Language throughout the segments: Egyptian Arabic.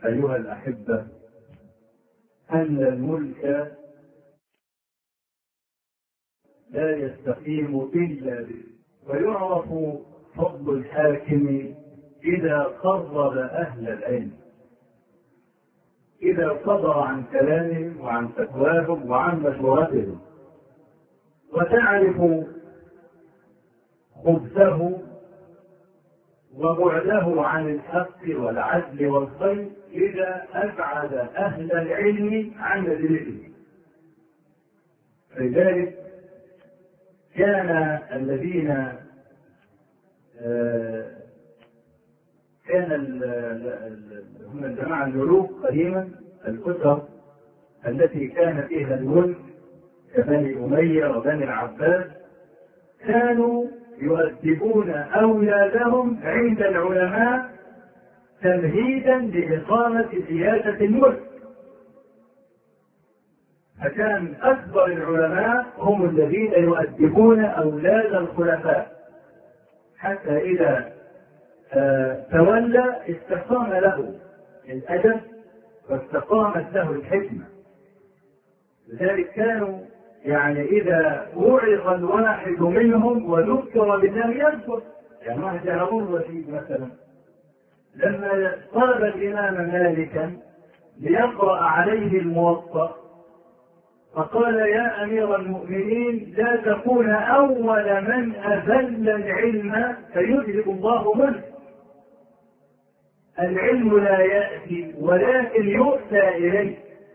أيها الأحبة أن الملك لا يستقيم إلا به ويعرف فضل الحاكم إذا قرب أهل العلم إذا صدر عن كلامهم وعن فتواهم وعن مشورتهم وتعرف خبثه وبعده عن الحق والعدل والخير إذا أبعد أهل العلم عن مدرسه لذلك كان الذين كان هم الجماعة الملوك قديما الأسر التي كان فيها الملك كبني أمية وبني العباس كانوا يؤدبون أولادهم عند العلماء تمهيدا لإقامة سياسة الملك فكان أكبر العلماء هم الذين يؤدبون أولاد الخلفاء حتى إذا تولى استقام له الأدب واستقامت له الحكمة لذلك كانوا يعني إذا وعظ الواحد منهم وذكر بالله يذكر يعني واحد هارون الرشيد مثلا لما طلب الإمام مالكا ليقرأ عليه الموطأ فقال يا أمير المؤمنين لا تكون أول من أذل العلم فيذهب الله منه العلم لا يأتي ولكن يؤتى إليه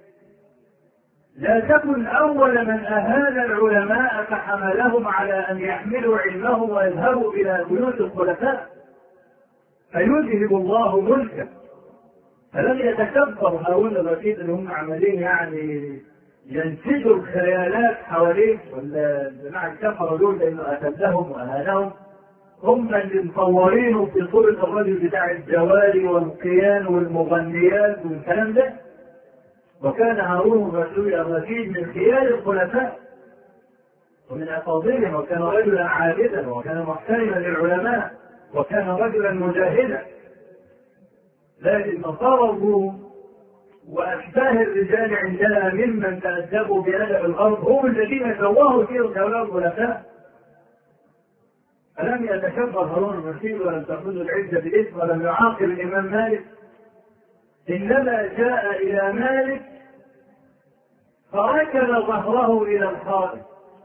لا تكن أول من أهان العلماء فحملهم على أن يحملوا علمهم ويذهبوا إلى بيوت الخلفاء فيذهب الله ملكه فلم يتكبر هؤلاء الرشيد اللي هم عمالين يعني ينسجوا الخيالات حواليه ولا الجماعة الكفرة دول لأنه أسدهم وأهانهم هم اللي مصورينه في صورة الرجل بتاع الجواري والقيان والمغنيات والكلام ده وكان هارون الرسول الرشيد من خيار الخلفاء ومن أفاضلهم وكان رجلا عابدا وكان محترما للعلماء وكان رجلا مجاهدا لكن نصارى الروم وأشباه الرجال عندنا ممن تأدبوا بأدب الأرض هم الذين سواه تلك هؤلاء الخلفاء ألم يتكبر هارون الرشيد ولم تأخذه العزة بالإثم ولم يعاقب الإمام مالك إنما جاء إلى مالك فركن ظهره إلى الحائط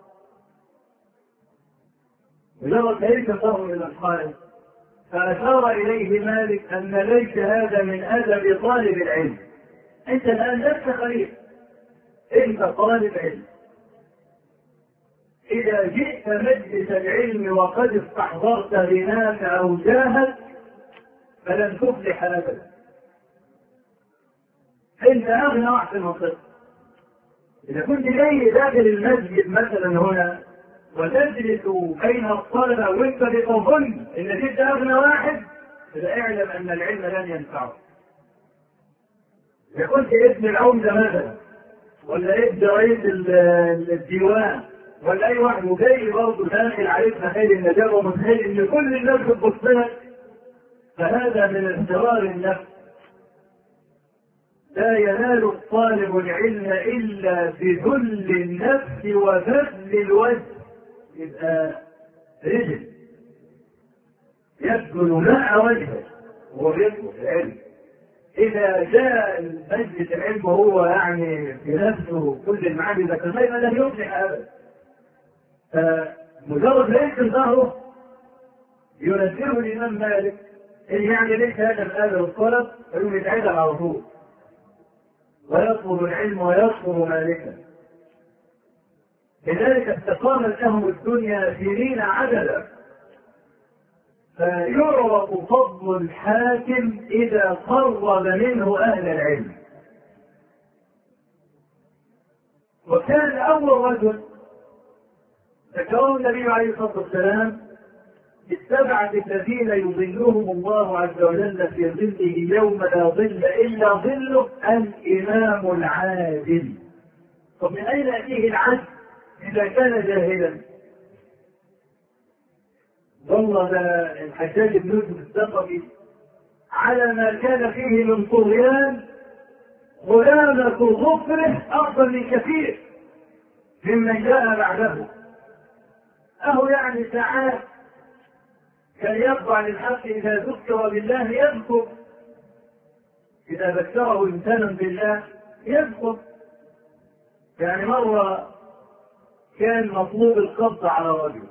مجرد هيك ظهره إلى الحائط فأشار إليه مالك أن ليس هذا من أدب طالب العلم أنت الآن لست خليل أنت طالب علم إذا جئت مجلس العلم وقد استحضرت غناك أو جاهك فلن تفلح أبدا انت اغنى واحد المنطقه اذا كنت جاي داخل المسجد مثلا هنا وتجلس بين الطلبه وانت بتظن انك انت اغنى واحد فاعلم ان العلم لن ينفعك اذا كنت ابن العمده مثلا ولا ابن رئيس الديوان ولا اي واحد وجاي برضه داخل عليك مخيل النجابه ومتخيل ان كل الناس بتبص لك فهذا من اضطرار النفس لا ينال الطالب العلم إلا بذل النفس وبذل الوجه يبقى رجل يبذل ماء وجهه وهو بيطلب العلم إذا جاء المجلس العلم وهو يعني في نفسه كل المعاني ذكرناها لن يفلح أبدا فمجرد ما يمكن ظهره ينزله الإمام مالك إن يعني ليس هذا من أهل الطلب فيقوم يتعدل على طول ويطلب العلم ويطلب مالكا لذلك استقامت لهم الدنيا سنين عددا فيعرف فضل الحاكم إذا قرب منه أهل العلم وكان أول رجل ذكره النبي عليه الصلاة والسلام السبعة الذين يظلهم الله عز وجل في ظله يوم لا ظل إلا ظله الإمام العادل طب من أين يأتيه العدل إذا كان جاهلا والله ده الحجاج بن يوسف الثقفي على ما كان فيه من طغيان غلامة ظفره أفضل من كثير ممن جاء بعده أهو يعني ساعات كان يخضع للحق إذا ذكر بالله يذكر إذا ذكره إنسان بالله يذكر يعني مرة كان مطلوب القبض على رجل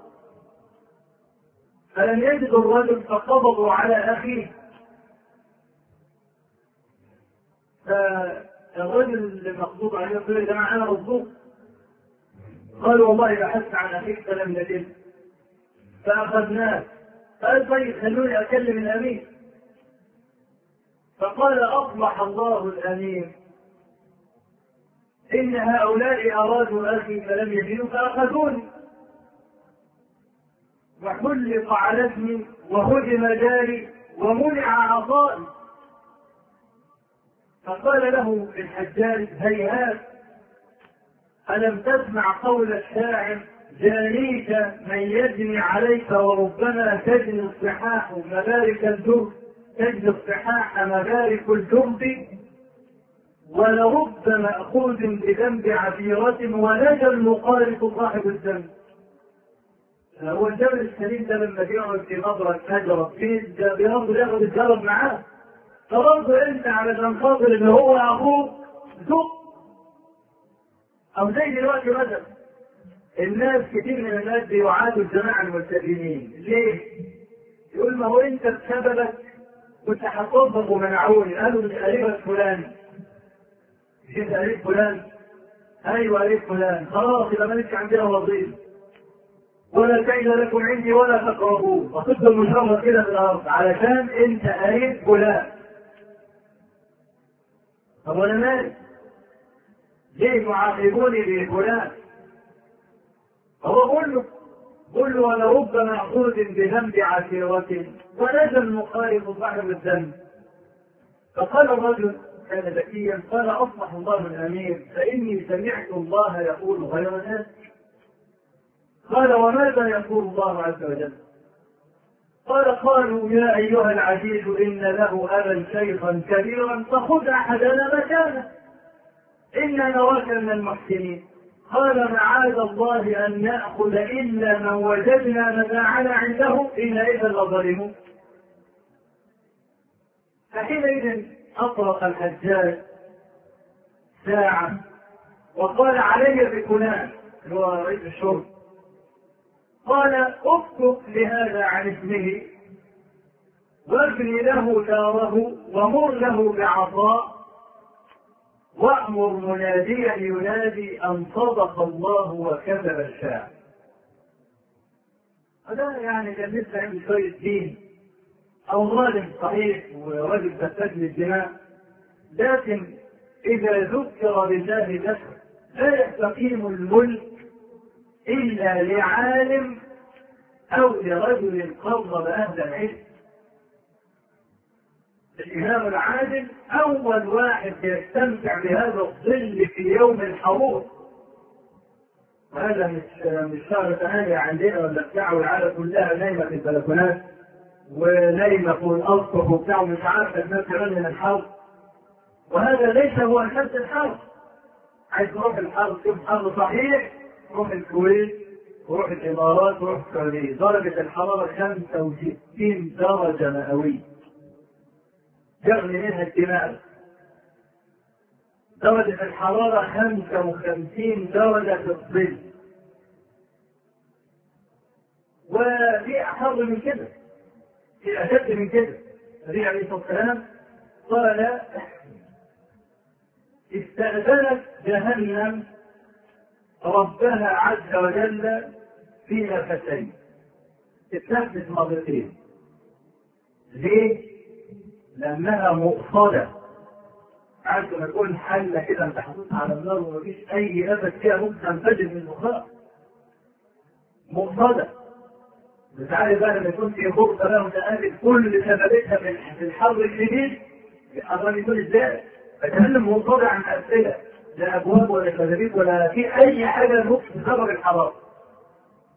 فلم يجد الرجل فقبضوا على أخيه فالرجل المقبوض عليه يقول يا جماعة أنا مصدوق قالوا والله بحثت عن أخيك فلم نجد فأخذناه قال طيب خلوني أكلم الأمير فقال أصلح الله الأمير إن هؤلاء أرادوا أخي فلم يجدوا فأخذوني وحلق على اسمي وهدم داري ومنع عطائي فقال له الحجاج هيهات ألم تسمع قول الشاعر جانيك من يجني عليك وربما تجني الصحاح مبارك الجرد تجني الصحاح مبارك الجرد ولرب مأخوذ بذنب عبيرة ونجا المقارف صاحب الذنب هو الجبل السليم ده لما بيقعد في مضرب شجرة فين ده بياخد ياخد الجرب معاه فبرضه انت علشان خاطر ان هو اخوك زق او زي دلوقتي مثلا الناس كتير من الناس بيعادوا الجماعه الملتزمين ليه؟ يقول ما هو انت بسببك كنت هتطبق ومنعوني قالوا مش قريبك فلان مش انت قريب فلان ايوه قريب فلان خلاص يبقى مالكش عندنا وظيفه ولا كيد لكم عندي ولا تقربون وتفضل مشرفة كده في الارض علشان انت قريب فلان طب وانا مالي ليه تعاقبوني بفلان هو قول له قل له ولرب مأخوذ بذنب عشيرة ونجا المخالف صاحب الذنب فقال الرجل كان ذكيا قال اصلح الله الامير فاني سمعت الله يقول غير ذلك قال وماذا يقول الله عز وجل قال قالوا يا ايها العزيز ان له ابا شيخا كبيرا فخذ احدنا مكانه انا نراك من المحسنين قال معاذ الله ان ناخذ الا من وجدنا متاعنا عنده ان اذا لظالمون فحينئذ اطرق الحجاج ساعه وقال علي بفلان هو رئيس الشرطه قال اكتب لهذا عن اسمه وابني له داره ومر له بعطاء وامر مناديا ينادي ان صدق الله وكذب الشاعر هذا يعني كان لسه عنده شويه دين او ظالم صحيح ورجل فساد للدماء لكن اذا ذكر بالله ذكر لا يستقيم الملك إلا لعالم أو لرجل قرب أهل العلم الإمام العادل أول واحد يستمتع بهذا الظل في يوم الحروب هذا مش مش شهر ثمانية عندنا ولا بتاع والعالم كلها نايمة في البلكونات ونايمة فوق الأسطح وبتاع ومش عارفة الناس كمان من الحرب وهذا ليس هو أساس الحرب عايز تروح الحرب تشوف حرب صحيح روح الكويت وروح الامارات وروح السعوديه درجه الحراره 65 درجه مئويه يغلي منها الدماغ درجة الحرارة 55 درجة في الظل وفي أحر من كده في أشد من كده النبي عليه الصلاة والسلام قال استأذنت جهنم ربها عز وجل في نفسين تتنفس مرتين ليه؟ لأنها مؤصدة عارف لما تكون حلة كده انت حاططها على النار ومفيش أي نفس فيها ممكن تنفجر من البخار مؤصدة مش عارف بقى لما يكون في غرفة بقى متأهل كل سببتها في الحر الشديد الحر يكون ازاي؟ فتكلم مؤصدة عن أسئلة لا ابواب ولا شبابيك ولا في اي حاجه ممكن تسبب الحراره.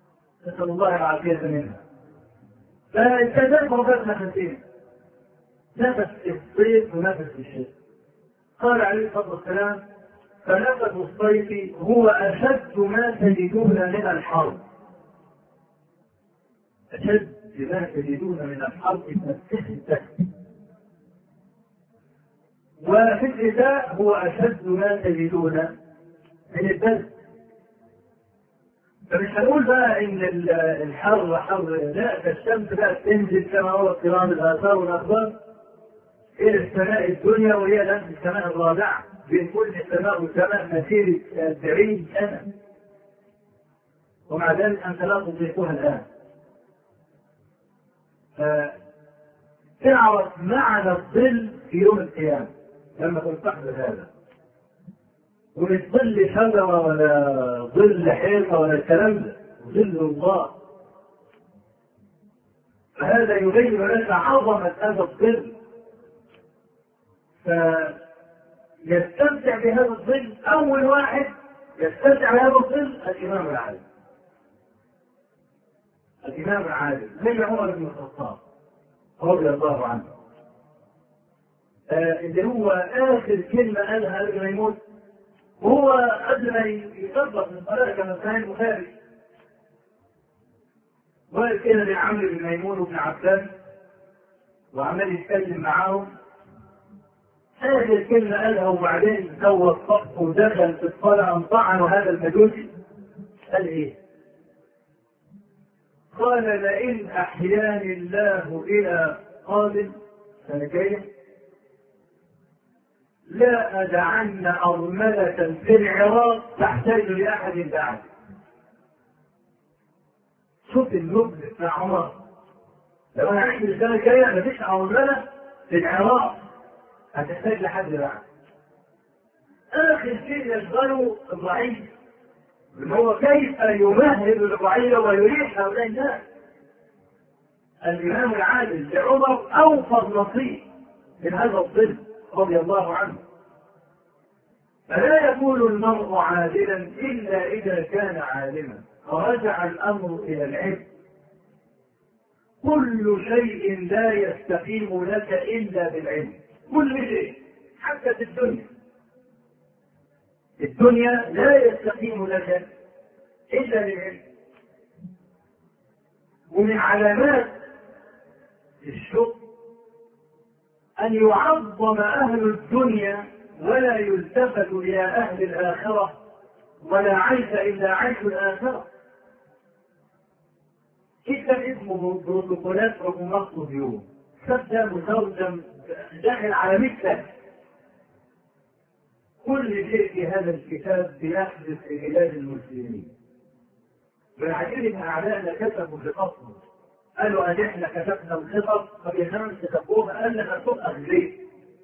نسال الله العافيه منها. فاستاذنت ربنا خمسين. نفس الصيف ونفس الشتاء قال عليه الصلاه والسلام فنفس الصيف هو اشد ما تجدون من الحرب اشد ما تجدون من الحرب التسخ وفي الشتاء هو اشد ما تجدون من البرد فمش هنقول بقى ان الحر حر لا ده الشمس بقى تنزل كما هو قران الاثار والاخبار الى السماء الدنيا وهي الان في السماء الرابعه بين كل سماء وسماء مسيره 40 سنه ومع ذلك انت لا تطيقها الان فتعرف معنى الظل في يوم القيامه لما تنتقد هذا ومش ظل شجرة ولا ظل حيطة ولا الكلام ده ظل الله فهذا يبين لك عظمة هذا الظل فيستمتع بهذا الظل أول واحد يستمتع بهذا الظل الإمام العادل الإمام العادل زي عمر بن الخطاب رضي الله عنه آه اللي هو آخر كلمة قالها قبل ما يموت وهو قبل ما يطبق من طريقه كما كان البخاري واقف كده بين عمرو بن ميمون وابن عباس وعمال يتكلم معاهم آخر كلمة قالها وبعدين سوى الصف ودخل في الصلاة أن طعنوا هذا المجوسي قال إيه؟ قال لئن أحياني الله إلى قادم سنة جاية لا أدعن أرملة في العراق تحتاج لأحد بعد شوف النبل بتاع عمر لو أنا عشت السنة الجاية مفيش أرملة في العراق هتحتاج لحد بعد آخر شيء يشغله الضعيف اللي هو كيف يمهد الرعية ويريح هؤلاء الناس الإمام العادل لعمر أوفر نصيب من هذا الظل رضي الله عنه فلا يكون المرء عادلا الا اذا كان عالما فرجع الامر الى العلم كل شيء لا يستقيم لك الا بالعلم كل شيء حتى في الدنيا الدنيا لا يستقيم لك الا بالعلم ومن علامات الشكر أن يعظم أهل الدنيا ولا يلتفت إلى أهل الآخرة ولا عيش إلا عيش الآخرة كتاب اسمه بروتوكولات حكومات صهيون كتاب مترجم داخل على مثله كل شيء في هذا الكتاب بيحدث في بلاد المسلمين بالعجيب ان اعدائنا كتبوا خططهم قالوا ان احنا كتبنا الخطط فبينما كتبوها قال لك هتبقى ليه؟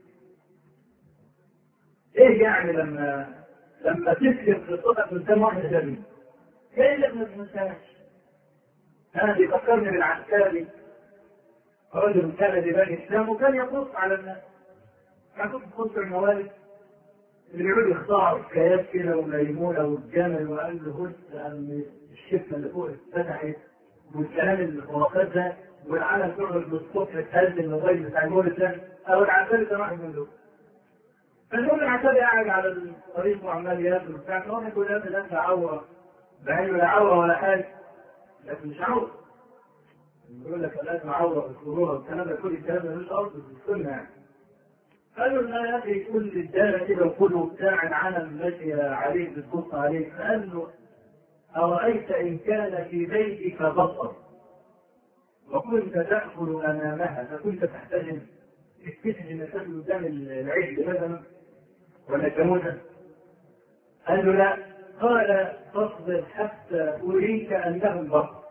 ايه يعني لما لما تكتب خطتك قدام واحد جميل؟ ايه اللي ما تنساش؟ انا بيفكرني بالعسكري رجل كان ببني الاسلام وكان يقص على الناس كان كنت تخص الموالد اللي بيقعدوا يختاروا حكايات كده وليمونه والجمل وقال له بص ان الشفه اللي فوق اتفتحت والكلام الخرافات ده والعالم تقعد بالصبح تهز الموبايل بتاع المولد ده او العسكري كان واحد من دول. فالمهم العسكري قاعد على الطريق وعمال ياكل وبتاع فواحد يقول له ده انت عوره بعينه لا عوره ولا حاجه لكن مش عوره. يقول لك لازم عوره في الصدور والكلام ده كل الكلام ده مش اصل في السنه يعني. قالوا لا يا اخي كل الدار كده وكله بتاع العالم ماشي عليك بتبص عليك فقال له أرأيت إن كان في بيتك بصر وكنت تأكل أمامها فكنت تحتجم تكتشف إن تاكل قدام العيش مثلا ولا الجاموسة قال له لا قال فاصبر حتى أريك أنه البصر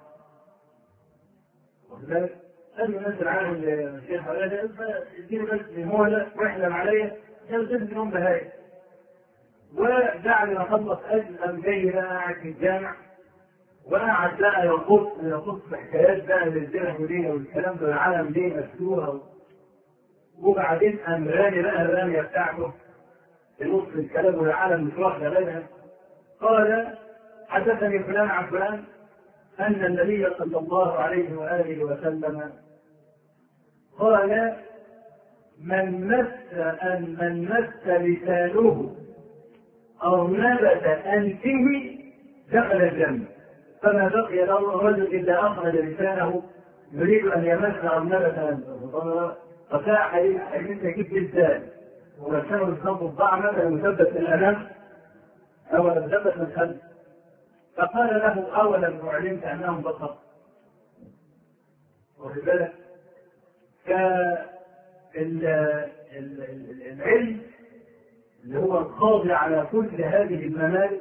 واخد بالك؟ قال له نزل عنه الشيخ حوالي اديني بس مهلة واحلم عليا قال زدني يوم بهاي وبعد ما خلص اجل قام جاي بقى قاعد في الجامع وقعد بقى يقص يقص حكايات بقى للزنا وليه والكلام ده العالم ليه مفتوحه وبعدين قام رامي بقى الراميه بتاعته في نص الكلام والعالم مش واخده بالها قال حدثني فلان عن فلان أن النبي صلى الله عليه وآله وسلم قال من مس أن من مس لسانه أو نبت أنفه دخل الجنة فما بقي الرجل إلا أخرج لسانه يريد أن يمس أو نبت أنفه فساعة حديث كيف لسان ولسانه الصوت الضعف مثلا مثبت في الأمام أو مثبت من خلف فقال له أولا علمت أنهم بطل واخد بالك العلم اللي هو القاضي على كل هذه الممالك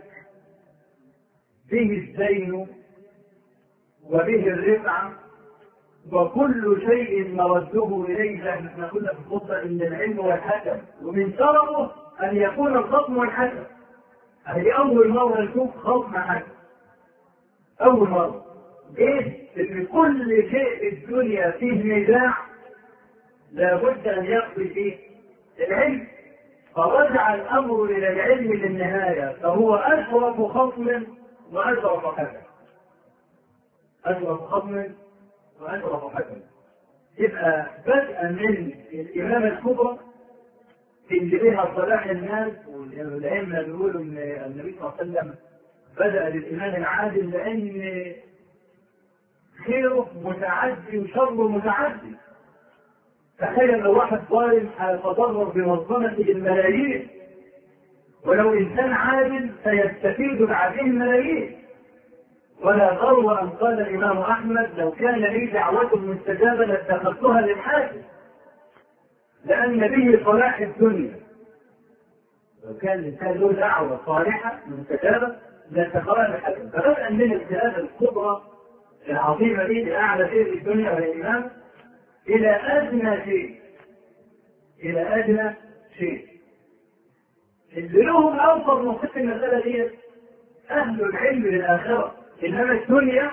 به الزين وبه الرفعة وكل شيء مرده إليه احنا قلنا في الخطبة إن العلم والحكم ومن شرفه أن يكون الخصم والحكم هذه أول مرة نشوف خصم حكم أول مرة إيه؟ إن كل شيء في الدنيا فيه نزاع لابد أن يقضي فيه العلم فرجع الأمر إلى العلم للنهاية فهو أشرف خصم وأشرف حكم أشرف خصم وأشرف حكم يبقى بدءا من الإمامة الكبرى اللي بها صلاح الناس والأئمة بيقولوا إن النبي صلى الله عليه وسلم بدأ بالإيمان العادل لأن خيره متعدي وشره متعدي تخيل لو واحد ظالم هيتضرر بمنظمته الملايين ولو انسان عادل سيستفيد بعدين الملايين ولا غرو ان قال الامام احمد لو كان لي دعوه مستجابه لاتخذتها للحاكم لان به صلاح الدنيا لو كان الانسان له دعوه صالحه مستجابه لاتخذها للحاكم فبدءا من القياده الكبرى العظيمه دي لاعلى شيء في الدنيا والامام إلى أدنى شيء إلى أدنى شيء اللي لهم أوفر من في المسألة دي أهل العلم للآخرة إنما الدنيا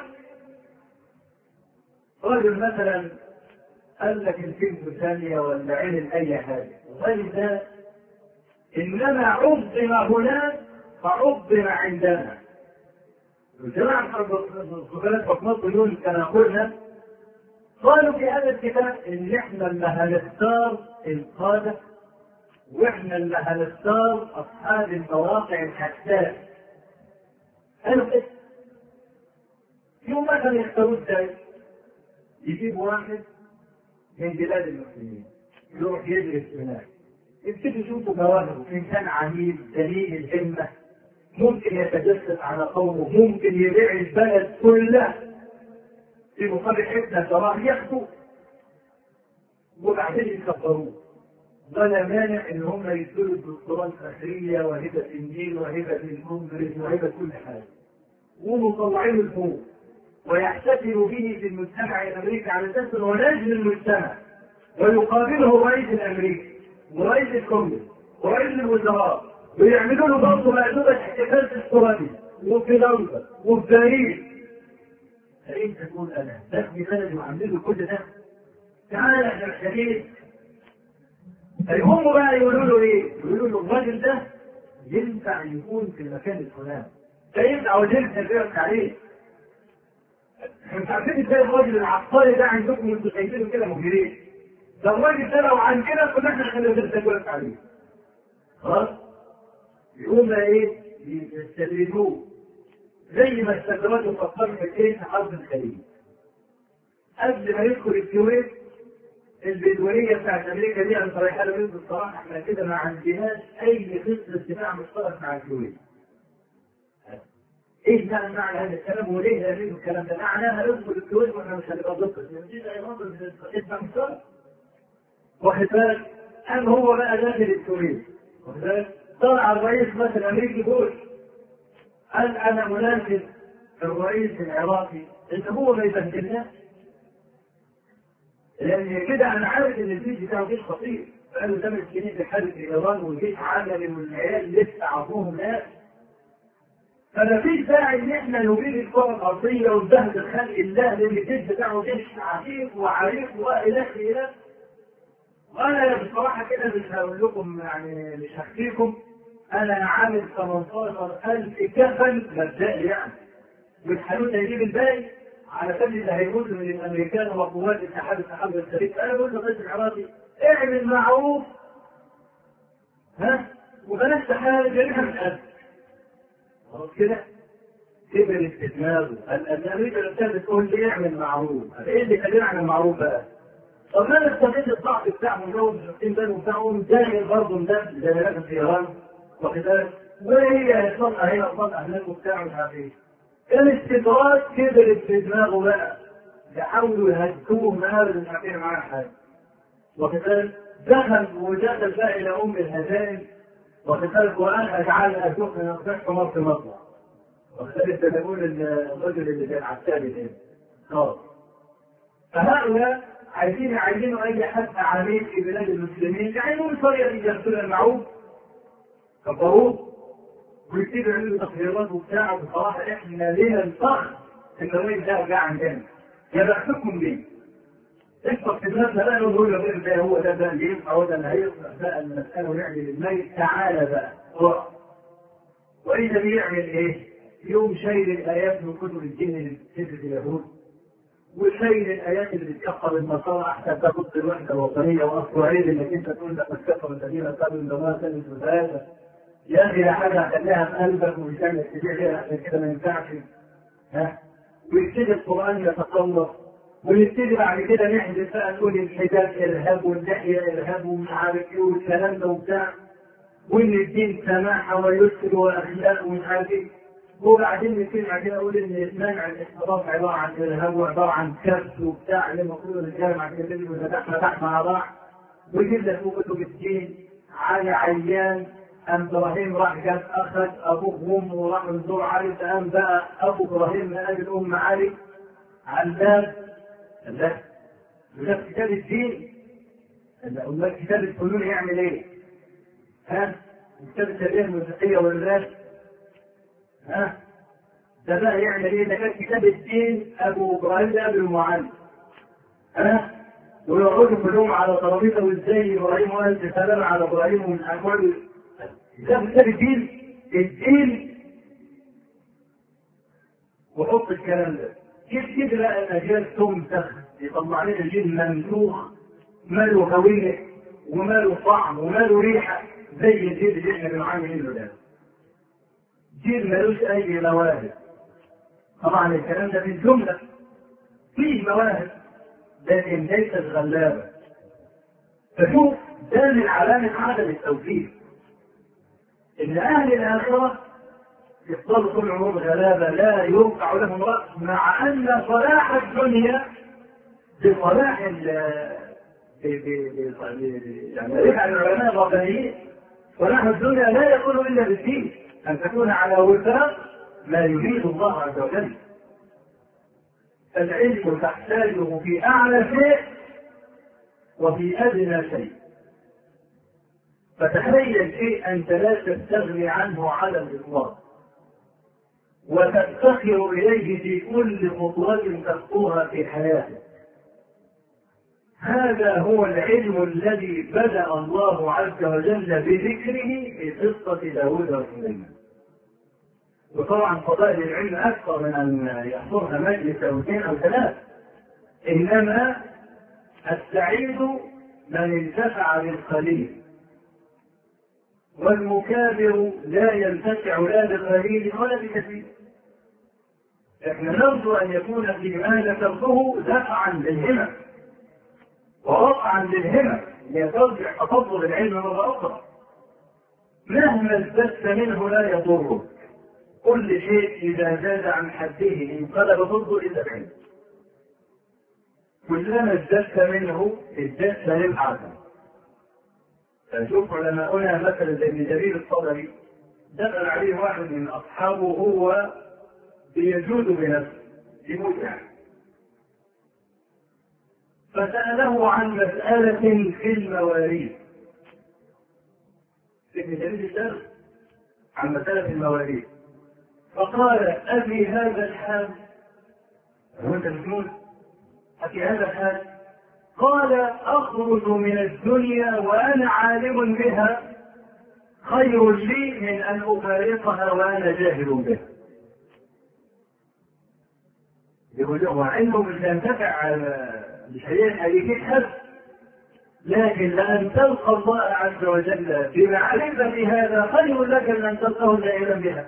رجل مثلا قال لك الكلمة ثانية ولا علم أي حاجة الراجل ده إنما عظم هناك فعظم عندنا الجماعة الخبراء بطنات دول كما قلنا قالوا في هذا الكتاب ان احنا اللي هنختار القاده واحنا اللي هنختار اصحاب المواقع الحساسه قالوا كده يوم مثلا يختاروه ازاي؟ يجيبوا واحد من بلاد المسلمين يروح يدرس هناك يبتدوا يشوفوا مواهبه انسان عميل دليل الهمه ممكن يتجسس على قومه ممكن يبيع البلد كلها في مقابل حسنة تراه ياخدوا وبعدين يكبروه ولا مانع ان هم يدوا الدكتوراه الاخريه وهبه النيل وهبه الكونجرس وهبه كل حاجه ومطلعين الفوق ويحتفل به في المجتمع الامريكي على اساس انه نجم المجتمع ويقابله الرئيس الامريكي ورئيس الكونجرس ورئيس الوزراء ويعملوا له برضه مأدبة احتفال في استراليا وفي لندن وفي باريس فانت تقول انا ببني بلدي وعامل له كل ده تعالى احنا محتاجين هم بقى يقولوا له ايه؟ يقولوا له الراجل ده ينفع يكون في المكان الفلاني فينفع وجلس الفرق عليه انت عارفين ازاي الراجل العبقري ده عندكم انتوا شايفينه كده مجرمين ده الراجل ده لو عندنا كنا احنا خلينا نرتكب عليه خلاص يقوم بقى ايه يستدرجوه زي ما استدرجوا فكروا في ايه في حرب الخليج قبل ما يدخل الكويت البدوية بتاعت امريكا دي انا صريحة له الصراحة احنا كده ما عندناش اي خصم دفاع مشترك مع الكويت. ايه معنى معنى هذا الكلام وليه هذه الكلام ده؟ معناها ندخل الكويت واحنا مش هنبقى ضد دفاع مشترك. واخد بالك؟ قام هو بقى داخل الكويت. واخد بالك؟ طلع الرئيس مثلا الامريكي بوش قال انا مناسب الرئيس العراقي ان هو ما يبهدلناش لان كده انا عارف ان الجيش بتاعه جيش خطير بقاله ثمان سنين بيحارب في ايران والجيش عملي والعيال لسه عطوهم ناس فما فيش داعي ان احنا نبيد الكره الارضيه ونبهدل خلق الله لان الجيش بتاعه جيش عتيق وعريق والى اخره وانا بصراحه كده مش هقول لكم يعني مش هخفيكم انا عامل 18000 كفن مبدئي يعني والحانوت هيجيب الباقي على سبيل اللي هيموت من الامريكان وقوات اتحاد التحالف الخليج انا بقول للرئيس العراقي اعمل معروف ها وبلاش تحارب جميعا من الأرض خلاص كده كبر في دماغه الامريكا الانسان بتقول لي اعمل معروف ايه اللي خلينا نعمل معروف بقى؟ طب ما نستغل الضعف بتاعهم ده والمشركين ده بتاعهم داخل برضه ده زي ما في ايران واخد بالك؟ وهي هيصنع هنا وصنع هناك وبتاع مش عارف ايه. الاستدراج كبرت في دماغه بقى يحاولوا يهدوه مارد مش عارفين معاه حاجه. واخد بالك؟ دخل ودخل بقى الى ام الهزائم واخد بالك وانا اجعل اشوف من اقداش حمار في مطلع. واخد بالك ده بيقول الرجل اللي كان عسكري ده. خلاص. فهؤلاء عايزين يعينوا اي حد عميل في بلاد المسلمين يعينوه بطريقه يغسل المعروف كفروه ويبتدوا يعملوا تقريرات وبتاع وبصراحه احنا لينا الفخر ان الراجل ده جه عندنا يا بختكم بيه اكتب في دماغنا بقى نقول له الراجل ده هو ده ده اللي ينفع هو ده اللي هيصلح بقى المساله ونعمل الميت تعالى بقى اقرا واذا بيعمل ايه؟ يوم شايل الايات من كتب الدين اللي بتثبت اليهود وشايل الايات اللي بتكفر النصارى احسن تاخد الوحده الوطنيه واصل عيد انك انت تقول لك كفر الذين قالوا ان الله ثالث وثلاثه يا اخي لا حاجه خليها في قلبك ومش تعمل تبيع غيرها عشان كده ما ينفعش ها ويبتدي القران يتطور ونبتدي بعد كده نحدث بقى نقول الحجاب ارهاب واللحيه ارهاب ومش عارف ايه والكلام ده وبتاع وان الدين سماحه ويسر واخلاق ومش عارف ايه وبعدين نبتدي بعد كده اقول ان منع الاحتراف عباره عن ارهاب وعباره عن كبت وبتاع اللي المفروض الرجاله مع كده لازم يفتحنا تحت مع بعض ويجيب لك كتب الدين علي عيان ام ابراهيم راح جاب اخذ ابوه وامه وراح يزور علي فقام بقى ابو ابراهيم من ابي الام علي علام لا ده كتاب الدين امال كتاب الفنون يعمل ايه؟ ها؟ كتاب التربيه الموسيقيه والرسم ها ده بقى يعمل ايه؟ ده كان كتاب الدين ابو ابراهيم ده ابو المعلم ها ويقعدوا كلهم على ترابيزه وازاي ابراهيم وقال سلام على ابراهيم ومن اقوال ده كتاب الدين الدين وحط الكلام ده كيف كده بقى الاجيال تمسخ يطلع لنا جيل ممسوخ ماله هويه وماله طعم وماله ريحه زي الجيل اللي احنا بنعاني منه ده جيل ملوش اي مواهب طبعا الكلام ده في الجمله فيه مواهب لكن ليست غلابه فشوف ده من علامه عدم التوفيق ان اهل الاخره يفضلوا طول عمرهم غلابه لا يرفع لهم راس مع ان صلاح الدنيا بصلاح ال يعني رفع العلماء الربانيين صلاح الدنيا لا يكون الا بالدين أن تكون على وفاق ما يريد الله عز وجل العلم تحتاجه في أعلى شيء وفي أدنى شيء فتخيل شيء أنت لا تستغني عنه على الإطلاق وتفتخر إليه في كل خطوة تخطوها في حياتك هذا هو العلم الذي بدأ الله عز وجل بذكره في قصة داود وسليمان وطبعا فضائل العلم اكثر من ان يحصرها مجلس او اثنين او ثلاث انما السعيد من انتفع بالقليل والمكابر لا ينتفع لا بقليل ولا بكثير احنا نرجو ان يكون فيما ذكرته دفعا للهمم ورفعا للهمم لترجع تفضل العلم مره اخرى مهما ازددت منه لا يضرك كل شيء إذا زاد عن حده انقلب ضده إلا العلم. كلما ازددت منه ازددت للعدم. فشوف علماؤنا مثلا زي ابن جرير الطبري دخل عليه واحد من أصحابه وهو بيجود بنفسه يموت يعني. فسأله عن مسألة في المواريث. ابن جرير الدرس عن مسألة المواريث. فقال أبي هذا الحال هو أنت مجنون؟ أبي هذا الحال قال أخرج من الدنيا وأنا عالم بها خير لي من أن أفارقها وأنا جاهل بها. يقول له عنده مش ينتفع بشيء هيجيب حد لكن لأن تلقى الله عز وجل بمعرفة هذا خير لك من أن تلقاه جاهلا بها.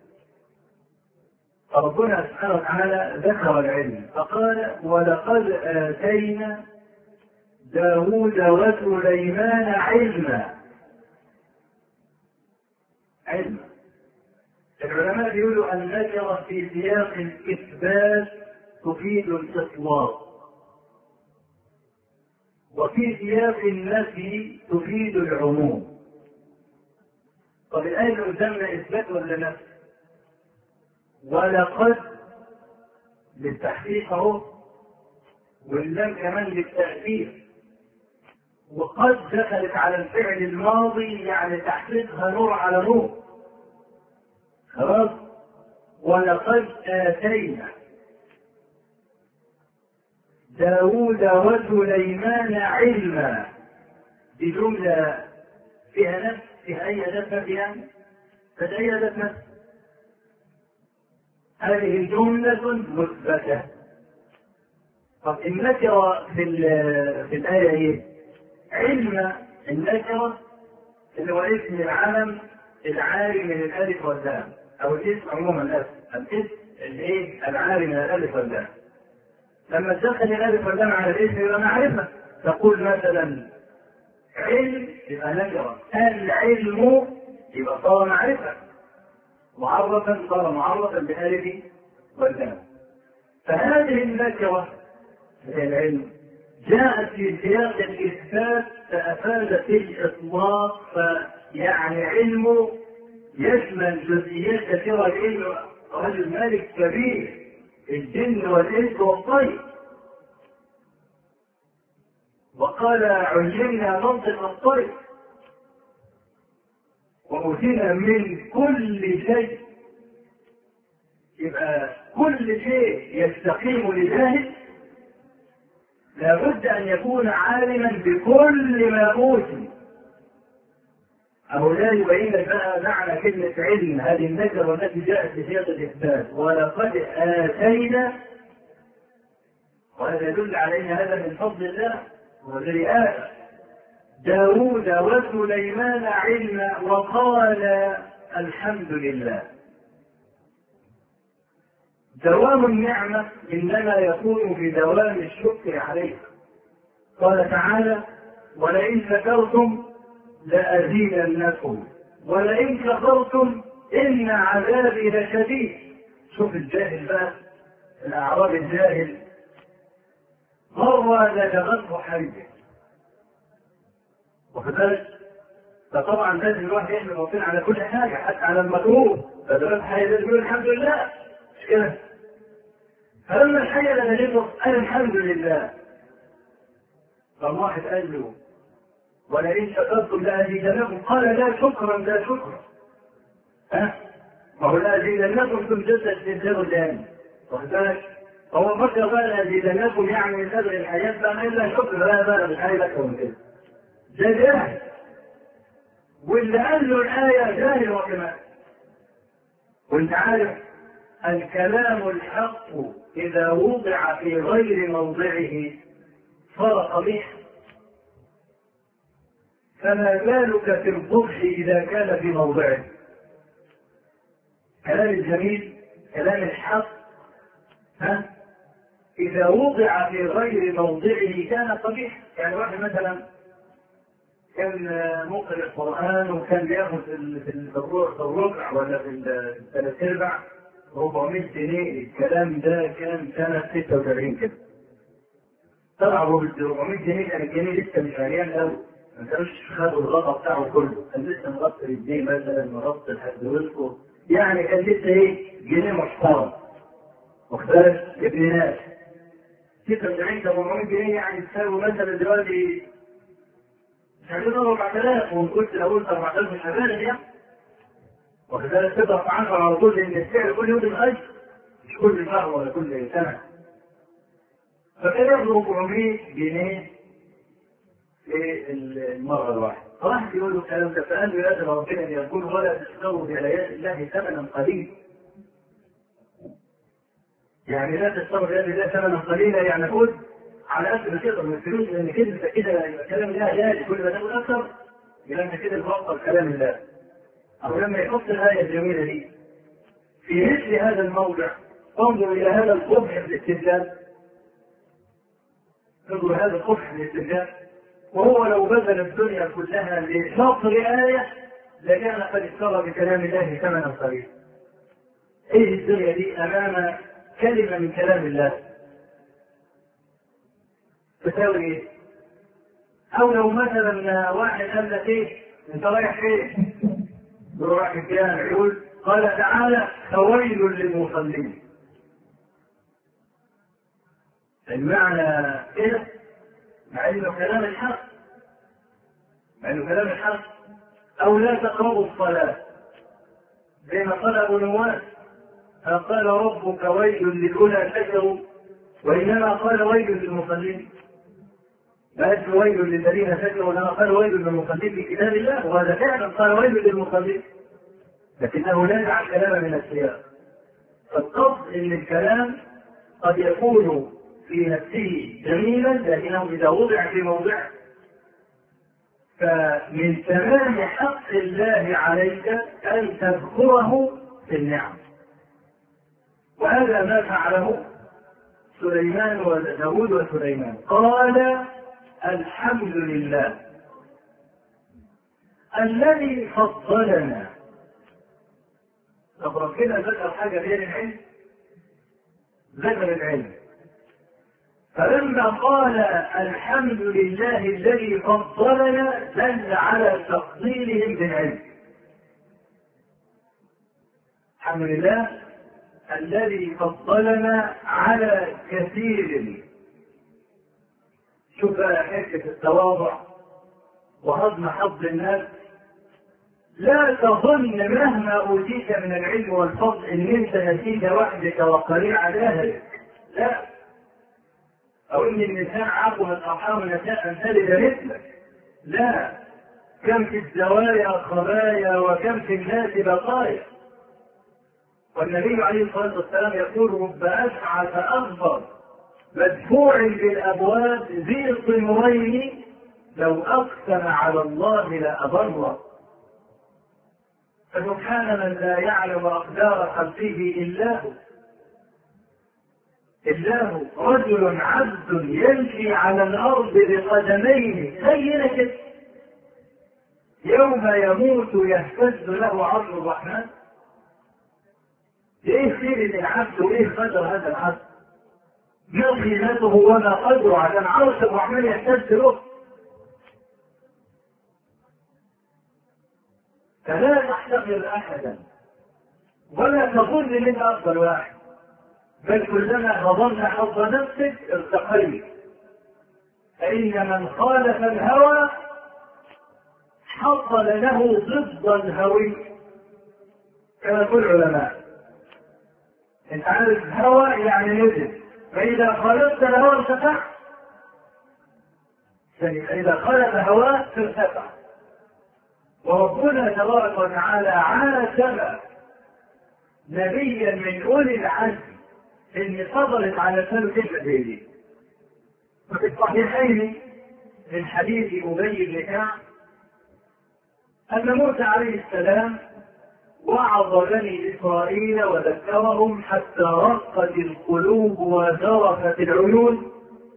فربنا سبحانه وتعالى ذكر العلم فقال ولقد آتينا داود وسليمان علما علما العلماء يقولوا النكرة في سياق الإثبات تفيد الإطلاق وفي سياق النفي تفيد العموم طب الآية اللي قدامنا إثبات ولا نفي؟ ولقد للتحقيق أهو واللام كمان للتأثير وقد دخلت على الفعل الماضي يعني تحقيقها نور على نور خلاص ولقد آتينا داود وسليمان علما دي جملة فيها نفس فيها أي أداة فيها فأي أداة نفس هذه جملة مثبتة طب النكرة في في الآية إيه؟ علم النكرة اللي هو اسم العلم العاري من الألف واللام أو الاسم عموما الألف الاسم الإيه؟ العاري من الألف واللام لما تدخل الألف واللام على الاسم يبقى معرفة تقول مثلا علم يبقى نكرة العلم يبقى صار معرفة معرفا صار معرفا بألف واللام فهذه النكرة هي العلم جاءت في سياق الإثبات فأفادت الإطلاق فيعني علم يشمل جزئيات كثيرة العلم رجل مالك كبير الجن والإنس والطير وقال علمنا منطق الطير وأوتينا من كل شيء يبقى كل شيء يستقيم لذلك لابد أن يكون عالما بكل ما أوتي أو لا يبين لك بقى معنى كلمة علم هذه النكرة التي جاءت في سياق الإثبات ولقد آتينا وهذا يدل علينا هذا من فضل الله والذي آتى داود وسليمان علما وقال الحمد لله دوام النعمة إنما يكون بدوام الشكر عليها قال تعالى ولئن شكرتم لأزيدنكم ولئن كفرتم إن عذابي لشديد شوف الجاهل بقى الأعراب الجاهل مرة لدغته حرجه واخد بالك؟ فطبعا لازم الواحد يحمل ربنا على كل حاجة حتى على المكروه فدلوقتي حاجة لازم يقول الحمد لله مش كده؟ فلما الحية لدغته قال الحمد لله فالواحد قال له ولئن شكرتم لازيدنكم قال لا شكرا لا شكرا ها ما هو لازيدنكم ثم جزء استنزاف الان واخد بالك هو فكر بقى لازيدنكم يعني من نزل الحياه بقى الا شكر لا بقى مش عايز اكثر من كده ده جاهل واللي قال له الايه جاهل وكمان وانت عارف الكلام الحق اذا وضع في غير موضعه صار قبيحا فما بالك في القبح إذا كان في موضعه كلام الجميل كلام الحق ها إذا وضع في غير موضعه كان قبيح يعني واحد مثلا كان مقرئ القرآن وكان بياخد في الربع ولا في الثلاث أرباع 400 جنيه الكلام ده كان سنة 76 كده طبعا هو 400 جنيه كان الجنيه لسه مش مليان قوي ما كانوش خدوا الغطا بتاعه كله كان لسه مغطي الجنيه مثلا مغطي الحدوث يعني كان لسه ايه جنيه محترم واخد بالك ابن ناس 76 ده 400 جنيه يعني تساوي مثلا دلوقتي مش هتقدر 4000 وان كنت لو قلت 4000 مش هبالغ يعني واخد بالك تضرب في 10 على طول لان السعر كل يوم بيتغير مش كل شهر ولا كل سنه فكان ياخد 400 جنيه في المرة الواحدة. فواحد يقول له الكلام ده فقال له لازم ربنا ان يكون ولا تشتروا بآيات الله ثمنا قليلا. يعني لا تشتروا بآيات الله ثمنا قليلا يعني خذ على قد ما تقدر من الفلوس لان كده انت كده يبقى كلام الله غالي كل ما تاخد اكثر يبقى انت كده توفر كلام الله او لما يحط الايه الجميله دي في مثل هذا الموضع انظر الى هذا القبح في الاستدلال انظر هذا القبح في الاستدلال وهو لو بذل الدنيا كلها لنصر آية لكان قد اشترى بكلام الله ثمنا قليلا. ايه الدنيا دي امام كلمة من كلام الله تساوي ايه؟ او لو مثلا واحد قال لك ايه؟ انت رايح فين؟ رايح الجامع يقول قال تعالى فويل للمصلين. المعنى كده مع انه كلام الحق مع انه كلام الحق او لا تقربوا الصلاه زي ما قال ابو نواس قال ربك ويل للاولى كفروا وانما قال ويل للمصلين بل ويل للذين كفروا انما قال ويل للمصلين في كتاب الله وهذا فعلا قال ويل للمصلين لكنه لا يجعل كلاما من السياق فالقصد ان الكلام قد يكون في نفسه جميلا لكنه اذا وضع في موضعه فمن تمام حق الله عليك ان تذكره في النعم وهذا ما فعله سليمان وداود وسليمان قال الحمد لله الذي فضلنا طب ربنا ذكر حاجه غير العلم ذكر العلم فلما قال الحمد لله الذي فضلنا دل على تفضيلهم بالعلم الحمد لله الذي فضلنا على كثير شوف بقى حته التواضع وهضم حظ الناس لا تظن مهما اوتيت من العلم والفضل ان انت نتيجه وحدك وقليل على اهلك لا او ان النساء عظمت ارحام النساء ان تلد مثلك لا كم في الزوايا خبايا وكم في الناس بقايا والنبي عليه الصلاه والسلام يقول رب اشعث اكبر مدفوع بالابواب ذي الطمرين لو اقسم على الله لابره فسبحان من لا يعلم اقدار خلقه الا هو إلا هو رجل عبد يمشي على الأرض بقدميه زي كده يوم يموت يهتز له عرش الرحمن ايه سيرة العبد وايه قدر هذا العبد؟ ما قيمته وما قدره عشان عرش الرحمن يهتز له فلا تحتقر احدا ولا تظن ان انت افضل واحد بل كلما هضمت حظ نفسك ارتقيت فإن من خالف الهوى حصل له ضد الهوي كما يقول العلماء انت عارف هوى يعني نزل فإذا خالفت الهوى ارتفعت فإذا خالف هواه ارتفع وربنا تبارك وتعالى عاتب نبيا من أولي العزم ان صدرت على لسانه كلمه زي دي وفي الصحيحين من حديث ابي بن كعب ان موسى عليه السلام وعظ بني اسرائيل وذكرهم حتى رقت القلوب وذرفت العيون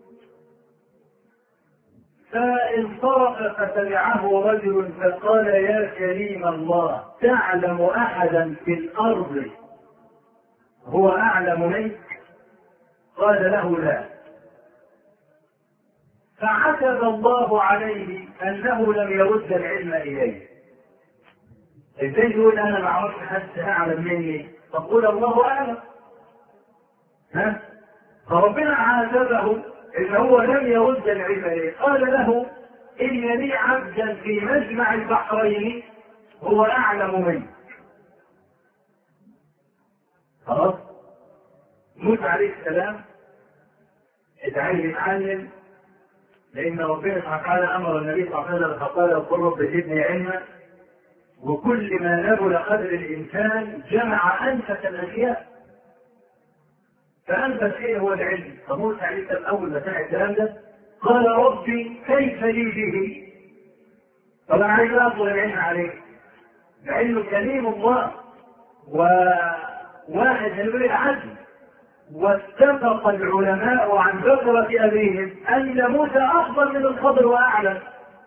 فانصرف فتبعه رجل فقال يا كريم الله تعلم احدا في الارض هو اعلم منك قال له لا فعتب الله عليه انه لم يرد العلم اليه ازاي تقول انا ما اعرفش حد اعلم مني تقول الله اعلم ها فربنا عاتبه ان هو لم يرد العلم اليه قال له ان لي عبدا في مجمع البحرين هو اعلم منك خلاص موسى عليه السلام اتعلم يتعلم لان ربنا سبحانه وتعالى امر النبي صلى الله عليه وسلم فقال قل رب زدني علما وكل ما نبل قدر الانسان جمع انفس الاشياء فأنبت إيه هو العلم فموسى عليه السلام أول ما سمع الكلام ده قال ربي كيف لي به؟ طب أنا عايز أطلب العلم عليه لأنه كريم الله وواحد من أولي العزم واتفق العلماء عن كثرة أبيهم أن موسى أفضل من الخضر وأعلم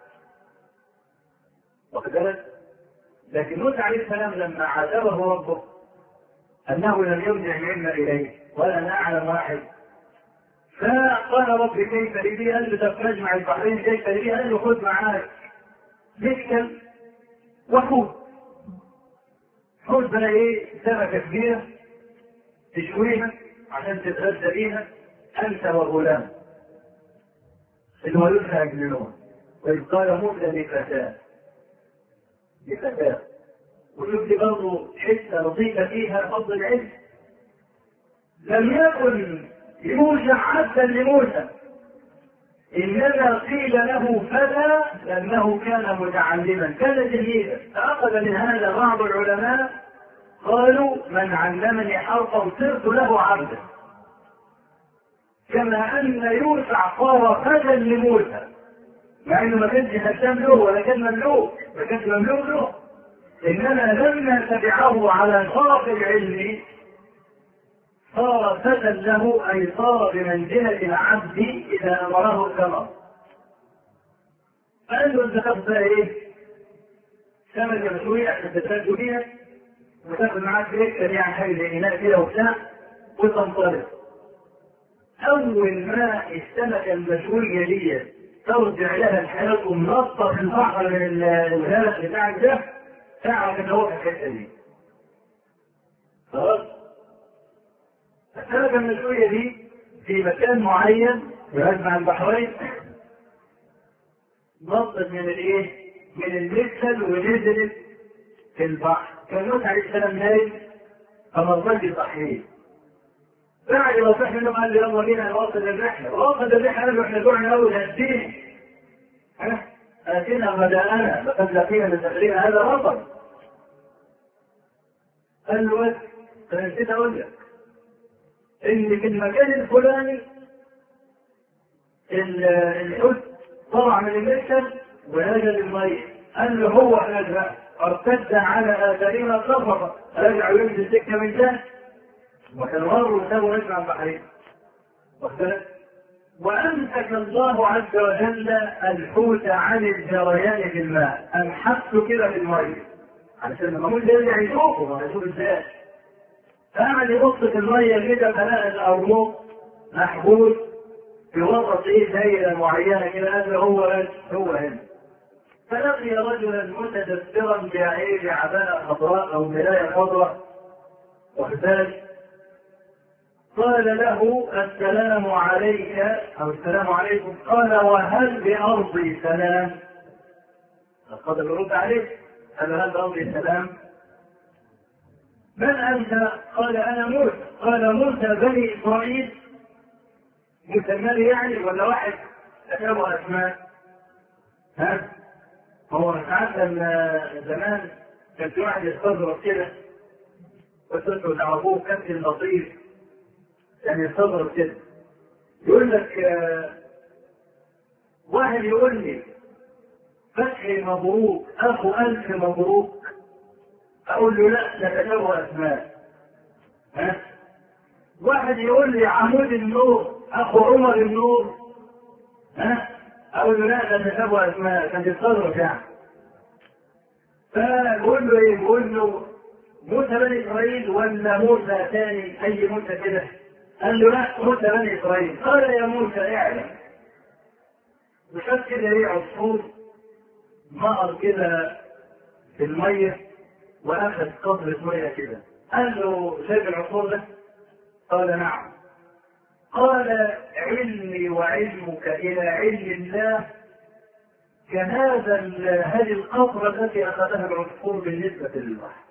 واخد بالك؟ لكن موسى عليه السلام لما عاتبه ربه انه لم يرجع العلم اليه قال انا اعلم واحد فقال رب كيف لي قال له طب نجمع البحرين كيف لي قال له خذ معاك مسكا وحوت حوت بقى ايه سمكه كبيره تشويها عشان تتغذى بيها انت وغلام اللي هو يدفع يجننون واذ قال موسى لفتاه لفتاه وشوف لي برضه حته لطيفه فيها فضل العلم لم يكن يوشع عبدا لموسى انما قيل له فتى لانه كان متعلما كان تلميذا فاخذ من هذا بعض العلماء قالوا من علمني حرفا صرت له عبدا كما ان يوسع صار فتى لموسى مع انه ما كانش خدام له ولا كان مملوك ما كانش مملوك له انما لما تبعه على شرف العلم صار فتى له اي صار بمنزله العبد اذا امره الكرم قال له انت تاخذ ايه؟ سمكه مشويه عشان تتسجل بيها وتاخذ معاك ركه يعني حاجه زي اناء كده وبتاع وتنطلق اول ما السمكه المشويه دي ترجع لها الحياه ومنطق البحر من الغرق بتاعك ده تعرف ان هو في الحته دي خلاص السمكه المشويه دي في مكان معين يجمع البحرين نطت من الايه؟ من المكسل ونزلت في البحر كان موسى عليه السلام نايم فما رضاش يصحيه بعد ما صح منه قال لي يلا بينا نواصل الرحله واصل الرحله قال له احنا جوعنا اول هدين ها اتينا غداءنا لقد لقينا من سفرنا هذا رطب قال له بس انا نسيت اقول لك ان في المكان الفلاني الحوت طلع من المكتب ونزل الميه قال له هو هذا ارتد على اثارنا صفقه رجع يمشي السكه من تحت وكان مر وسابوا نجمع البحرين وامسك الله عز وجل الحوت عن الجريان في الماء انحبته كده في الميه علشان لما يقول يرجع يشوفه ما يشوف ازاي فقعد يبص في الميه كده فلقى الارموط محبوس في وسط ايه دايره معينه كده قال له هو هو هنا فلقي رجلا متدثرا بعين عباءة خضراء او ملاية خضراء واخذلك قال له السلام عليك او السلام عليكم قال وهل بارضي سلام؟ قد يرد عليه قال هل بارضي سلام؟ من انت؟ قال انا موسى قال موسى بني اسرائيل موسى المالي يعني ولا واحد له اسماء؟ ها؟ هو ساعات لما زمان كان في واحد يستظرف كده وتدخل تعرفوه كابتن لطيف يعني يستظرف كده يقول لك آه واحد يقول لي فتحي مبروك اخو الف مبروك اقول له لا ده تشابه اسماء ها واحد يقول لي عمود النور اخو عمر النور ها اقول له لا ده تشابه اسماء كان يستظرف يعني فبقول له ايه؟ بقول له موسى بني اسرائيل ولا موسى ثاني اي موسى كده؟ قال له لا موسى بني اسرائيل قال يا موسى اعلم وشاف كده ايه عصفور مقر كده في الميه واخذ قطرة ميه كده قال له شايف العصفور ده؟ قال نعم قال علمي وعلمك الى علم الله كهذا هذه القطرة التي أخذها العصفور بالنسبة للبحر.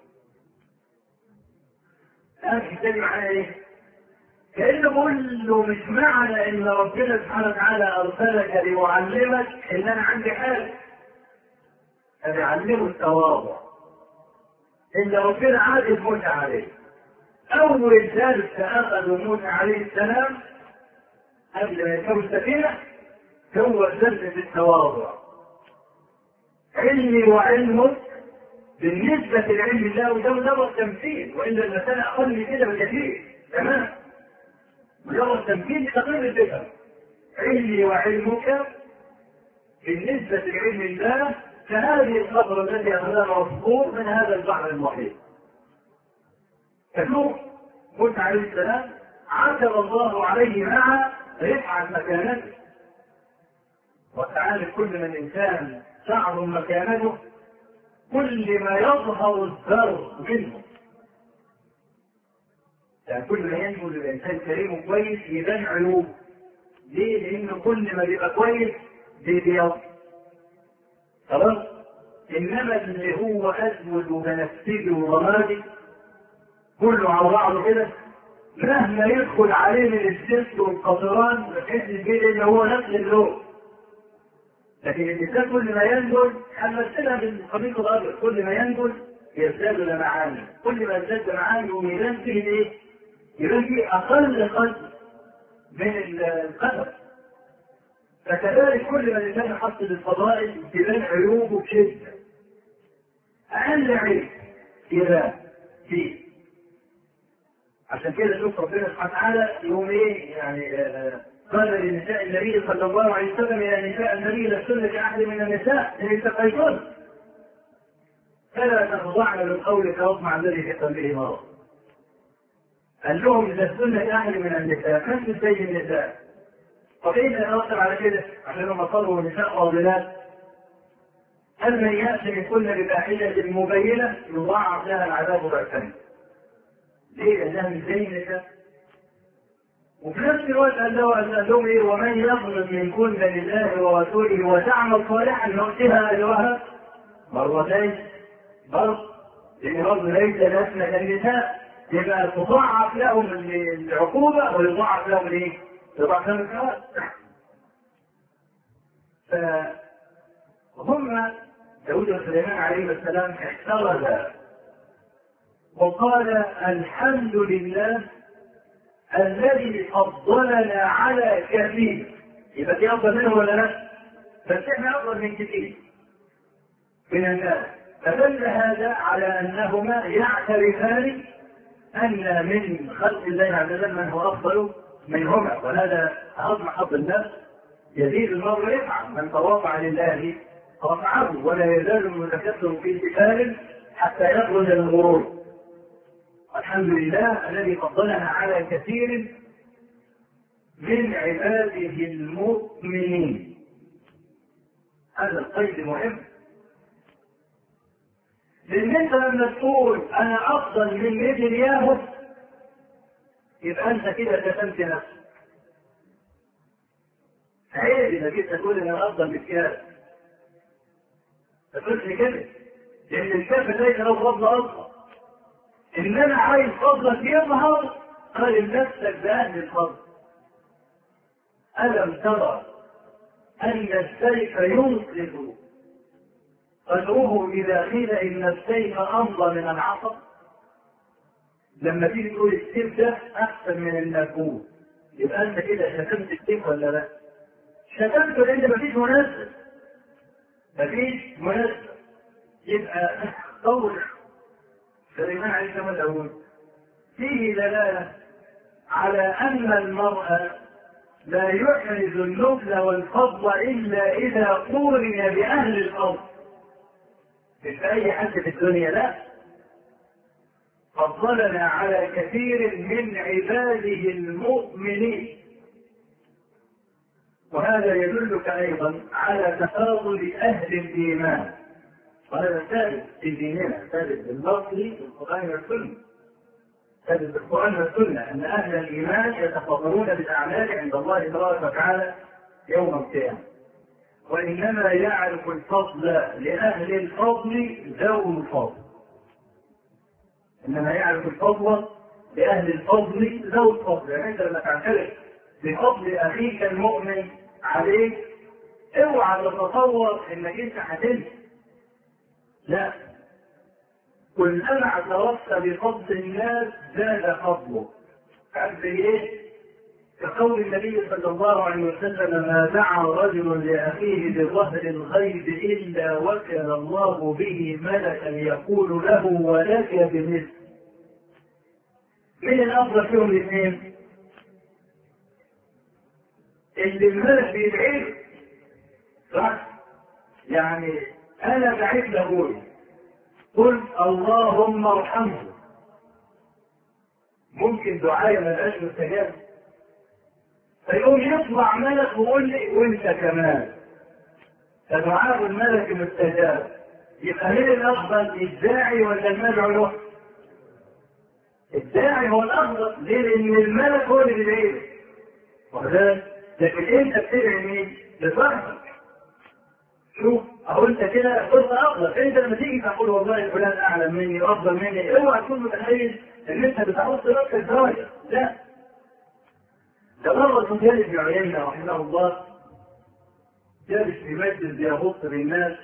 الآن معناه إيه؟ كأنه بيقول له مش معنى إن ربنا سبحانه وتعالى أرسلك ليعلمك إن أنا عندي حاجة. أنا يعلمه التواضع. إن ربنا عاد موسى عليه. أول درس أخذه موسى عليه السلام قبل ما يركبوا السفينة هو الدرس في التواضع علمي وعلمك بالنسبة لعلم الله وده مجرد تمثيل وإلا المسألة أقل من كده بكثير تمام مجرد تمثيل لتقرير الفكر علمي وعلمك بالنسبة لعلم الله كهذه القطرة التي أخذها مصبور من هذا البحر المحيط كنوح موسى عليه السلام عاتب الله عليه مع رفعة مكانته وتعالى كل من الإنسان تعظم مكانته كل ما يظهر الذر منه يعني كل ما ينجو الانسان كريم وكويس يبان عيوب ليه؟ لان كل ما بيبقى كويس بيبيض خلاص انما اللي هو اسود وبنفسجي ورمادي كله على بعضه كده مهما يدخل عليه من الزفت والقطران ما تحسش بيه اللي هو نفس اللون لكن الانسان كل ما ينزل هنمثلها بالخليط الابيض كل ما ينزل يزداد لمعاني كل ما يزداد لمعاني ويبان فيه الايه؟ يبان فيه اقل قدر من القدر فكذلك كل ما الانسان يحصل الفضائل تبان عيوبه بشده اقل عيب يبان فيه عشان كده شوف ربنا سبحانه وتعالى يقوم ايه يعني آه قال لنساء النبي صلى الله عليه وسلم يا نساء النبي لستن كأحد من النساء إن اتقيتن فلا تخضعن بالقول فيطمع الذي في قلبه مرض قال لهم لستن كأحد من النساء نفس زي النساء طب ايه اللي يتوصل على كده؟ عشان هم صاروا نساء فاضلات هل من يأتي من كل بفاحشة مبينة يضاعف لها العذاب ضعفين. ليه؟ لأنها مش زي النساء. وفي نفس الوقت قال له قال لهم ايه ومن يظلم منكن لله ورسوله وتعمل صالحا نؤتها اجرها مرتين برضه لان برضه ليس لسنا كالنساء يبقى تضاعف لهم العقوبه ويضاعف لهم الايه؟ يضاعف لهم الثواب فهم داود وسليمان عليه السلام احترز وقال الحمد لله الذي فضلنا على كثير يبقى في افضل منه ولا لا؟ بس احنا افضل من كثير من الناس فدل هذا على انهما يعترفان ان من خلق الله عز وجل من هو افضل منهما وهذا عظم حظ الناس يزيد المرء يفعل من تواضع لله رفعه ولا يزال متكثر في سفال حتى يخرج الغرور الحمد لله الذي فضلنا على كثير من عباده المؤمنين هذا القيد مهم لان انت لما تقول انا افضل من ابن ياهو يبقى انت كده كتمت نفسك عيب اذا جيت تقول ان انا افضل من كده تقولش كده لان الكافر ليس له فضل اصلا ان انا عايز فضلك يظهر قال نفسك باهل الفضل الم ترى ان السيف ينقذ قدره اذا قيل ان السيف امضى من العصا لما تيجي تقول السيف ده احسن من النبوت يبقى انت كده شتمت السيف ولا لا؟ شتمته لان مفيش مناسب مفيش مناسب يبقى قول سليمان عليه السلام الأول فيه دلالة على أن المرأة لا يحرز النبل والفضل إلا إذا قورن بأهل الأرض مش أي حد في الدنيا لا فضلنا على كثير من عباده المؤمنين وهذا يدلك أيضا على تفاضل أهل الإيمان وهذا ثابت في ديننا ثابت بالنص في القرآن والسنة ثابت بالقرآن والسنة أن أهل الإيمان يتفضلون بالأعمال عند الله تبارك وتعالى يوم القيامة وإنما يعرف الفضل لأهل الفضل ذو الفضل إنما يعرف الفضل لأهل الفضل ذو الفضل يعني أنت لما تعترف بفضل أخيك المؤمن عليك اوعى تتصور إنك أنت هتنسى لا كلما اعترفت بفضل الناس زاد فضله عارف ايه؟ كقول النبي صلى الله عليه وسلم ما دعا رجل لاخيه بظهر الغيب الا وكل الله به ملكا يقول له ولك بمثل مين الافضل فيهم الاثنين؟ اللي الملك بيدعيه صح؟ يعني انا دعيت لابوي قل اللهم ارحمه ممكن دعاية ما لقاش مستجاب فيقوم يطلع ملك ويقول لي وانت كمان فدعاء الملك مستجاب يبقى مين الافضل الداعي ولا المدعو له؟ الداعي هو الافضل ليه؟ لان الملك هو اللي بيدعي وذلك لكن انت بتدعي مين؟ لصاحبك شوف اهو انت كده فرصه افضل انت لما تيجي تقول والله فلان اعلم مني وافضل مني اوعى تكون متخيل ان انت بتحط نفسك درجه لا ده مرة سفيان بن عيينة رحمه الله جالس في مجلس يغط بالناس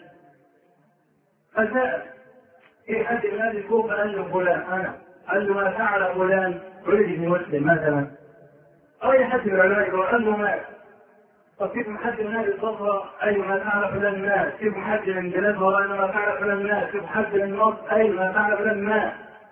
فسأل في حد من اهل الكوفة قال له فلان انا قال له ما فعل فلان ولد ابن مسلم مثلا او اي حد من العلماء قال له مات طب كيف حد من اهل البصره اي ما فعل فلان مات كيف حد من بلاد ورانا ما فعل فلان مات كيف حد من مصر اي ما فعل فلان مات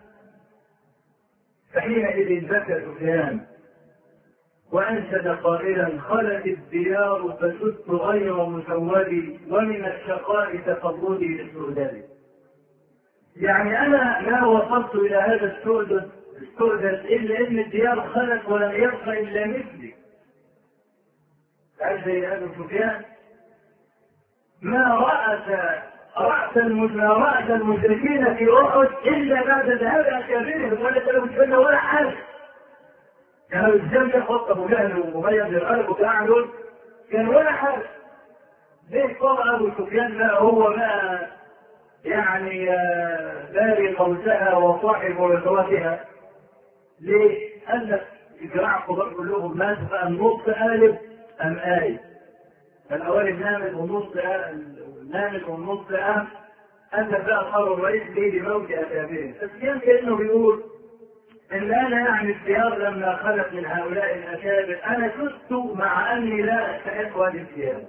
فحينئذ بكى سفيان وانشد قائلا خلت الديار فسدت غير مسود ومن الشقاء تفضلي للسؤدد يعني انا ما وصلت الى هذا السؤدد السؤدد الا ان الديار خلت ولم يبق الا مثلي تعرف زي ابو سفيان ما رأس رأس ما رأس المشركين في أحد إلا بعد ذهاب أكابرهم ولا تلو ولا حاجة كانوا الإسلام كان خط أبو جهل ومبين بن الغالب وكان دول كان ولا حاجة ليه قال أبو سفيان لا هو ما يعني باري قوسها وصاحب ولدواتها ليه؟ قال لك الجماعة الكبار كلهم مات فالنص آلف أم آية فالأوائل نامت والنص نامت والنص أم أنت بقى أصحاب الرئيس ليه لموت أكابرهم فسفيان كأنه بيقول ان انا يعني الثياب لما خلت من هؤلاء الاكابر انا شفت مع اني لا استحق هذه الثياب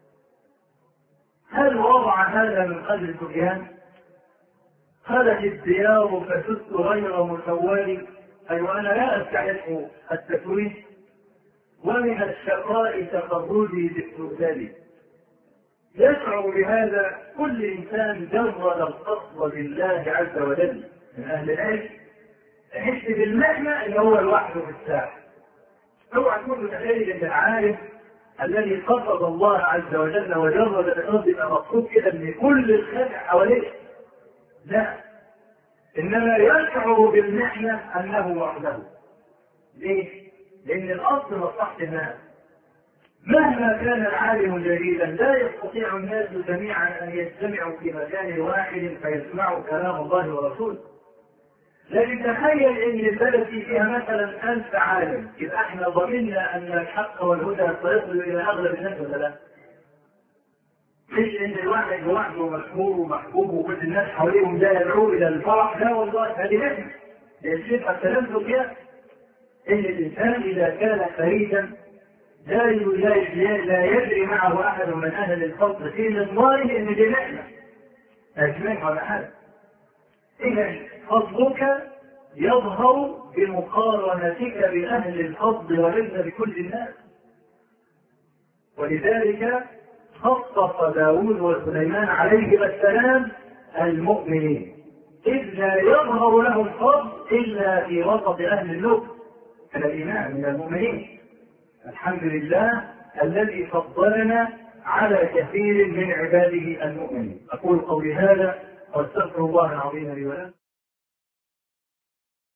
هل وضع هذا من قبل سفيان؟ خلت الثياب فشدت غير مسود اي وانا لا استحق التسويد ومن الشقاء تفردي بالسؤدد يشعر بهذا كل انسان جرد القصد بالله عز وجل من اهل العلم تحس بالمعنى ان هو لوحده في الساحه. اوعى تكون متخيل ان العالم الذي قصد الله عز وجل وجرد الارض يبقى مقصود كده ان كل الخلق حواليه. لا. انما يشعر بالمعنى انه وحده. ليه؟ لان الاصل مصلحه الناس. مهما كان العالم جليلا لا يستطيع الناس جميعا ان يجتمعوا في مكان واحد فيسمعوا كلام الله ورسوله. لكن تخيل ان البلد فيها مثلا ألف عالم يبقى احنا ضمننا ان الحق والهدى سيصل الى اغلب الناس ولا لا؟ مش ان الواحد لوحده مشهور ومحبوب وكل الناس حواليهم لا يدعو الى الفرح لا والله هذه نعمه الشيخ التلمذ فيها ان الانسان اذا كان فريدا لا لا يدري معه احد من اهل الفضل في نظاره ان دي نعمه اجمعين ولا حاجه اذا فضلك يظهر بمقارنتك بأهل الفضل وليس بكل الناس ولذلك خصص داود وسليمان عليهما السلام المؤمنين إذ لا يظهر لهم فضل إلا في وسط أهل اللب الإيمان من المؤمنين الحمد لله الذي فضلنا على كثير من عباده المؤمنين أقول قولي هذا واستغفر الله العظيم لي ولكم